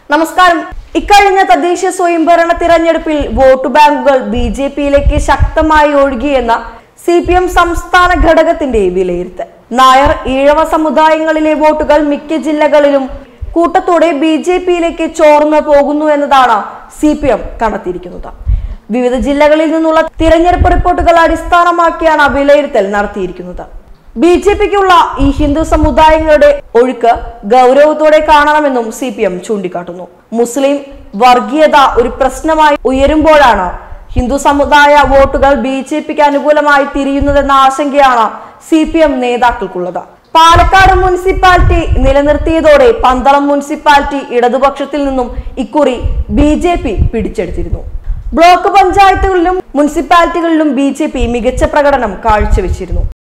നമസ്കാരം ഇക്കഴിഞ്ഞ തദ്ദേശ സ്വയംഭരണ തിരഞ്ഞെടുപ്പിൽ വോട്ട് ബാങ്കുകൾ ബി ജെ പിയിലേക്ക് ശക്തമായി ഒഴുകിയെന്ന സി പി എം സംസ്ഥാന ഘടകത്തിന്റെ വിലയിരുത്തൽ നായർ ഈഴവ സമുദായങ്ങളിലെ വോട്ടുകൾ മിക്ക ജില്ലകളിലും കൂട്ടത്തോടെ ബി ജെ പിയിലേക്ക് ചോർന്നു പോകുന്നു എന്നതാണ് സി പി എം കണ്ടെത്തിയിരിക്കുന്നത് വിവിധ ജില്ലകളിൽ നിന്നുള്ള തിരഞ്ഞെടുപ്പ് റിപ്പോർട്ടുകൾ അടിസ്ഥാനമാക്കിയാണ് വിലയിരുത്തൽ നടത്തിയിരിക്കുന്നത് ബി ജെ പിക്കുള്ള ഈ ഹിന്ദു സമുദായങ്ങളുടെ ഒഴുക്ക് ഗൗരവത്തോടെ കാണണമെന്നും സി പി എം ചൂണ്ടിക്കാട്ടുന്നു മുസ്ലിം വർഗീയത ഒരു പ്രശ്നമായി ഉയരുമ്പോഴാണ് ഹിന്ദു സമുദായ വോട്ടുകൾ ബി ജെ പിക്ക് അനുകൂലമായി തിരിയുന്നതെന്ന ആശങ്കയാണ് സി പി എം നേതാക്കൾക്കുള്ളത് പാലക്കാട് മുനിസിപ്പാലിറ്റി നിലനിർത്തിയതോടെ പന്തളം മുനിസിപ്പാലിറ്റി ഇടതുപക്ഷത്തിൽ നിന്നും ഇക്കുറി ബി ജെ പി പിടിച്ചെടുത്തിരുന്നു ബ്ലോക്ക് പഞ്ചായത്തുകളിലും മുനിസിപ്പാലിറ്റികളിലും ബി ജെ പി മികച്ച പ്രകടനം കാഴ്ചവെച്ചിരുന്നു